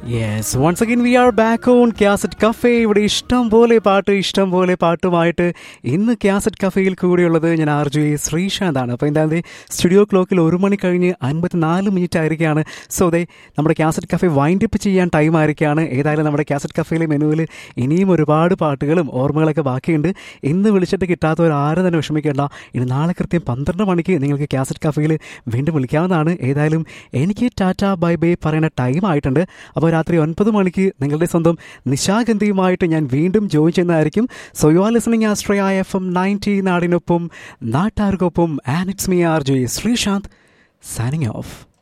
yes once again we are back on cassette cafe ഇവിടെ ഇഷ്ടം പോലെ പാട്ട് ഇഷ്ടം പോലെ പാട്ടുമായിട്ട് ഇന്ന് ക്യാസറ്റ് കഫേയിൽ കൂടിയുള്ളത് ഞാൻ ആർ ജെ ശ്രീശാന്താണ് അപ്പോൾ എന്താ സ്റ്റുഡിയോ ക്ലോക്കിൽ ഒരു മണി കഴിഞ്ഞ് അൻപത്തിനാല് മിനിറ്റ് ആയിരിക്കുകയാണ് സോ ദേ നമ്മുടെ ക്യാസറ്റ് കഫേ വൈൻഡ് അപ്പ് ചെയ്യാൻ ടൈം ആയിരിക്കുകയാണ് ഏതായാലും നമ്മുടെ ക്യാസറ്റ് കഫേയിലെ മെനുവിൽ ഇനിയും ഒരുപാട് പാട്ടുകളും ഓർമ്മകളൊക്കെ ബാക്കിയുണ്ട് ഇന്ന് വിളിച്ചിട്ട് കിട്ടാത്തവർ ആരും തന്നെ വിഷമിക്കേണ്ട ഇനി നാളെ കൃത്യം പന്ത്രണ്ട് മണിക്ക് നിങ്ങൾക്ക് ക്യാസറ്റ് കഫേയിൽ വീണ്ടും വിളിക്കാവുന്നതാണ് ഏതായാലും എനിക്ക് ടാറ്റ ബൈ ബൈ പറയുന്ന ടൈം ആയിട്ടുണ്ട് അപ്പോൾ രാത്രി ഒൻപത് മണിക്ക് നിങ്ങളുടെ സ്വന്തം നിശാഗന്ധിയുമായിട്ട് ഞാൻ വീണ്ടും ജോയിൻ ചെയ്യുന്നതായിരിക്കും സോ യു ആർ ലിസണിങ് ആസ്ട്രയ എഫ് എം നയൻറ്റി നാടിനൊപ്പം നാട്ടാർക്കൊപ്പം and it's me R J Sreesanth signing of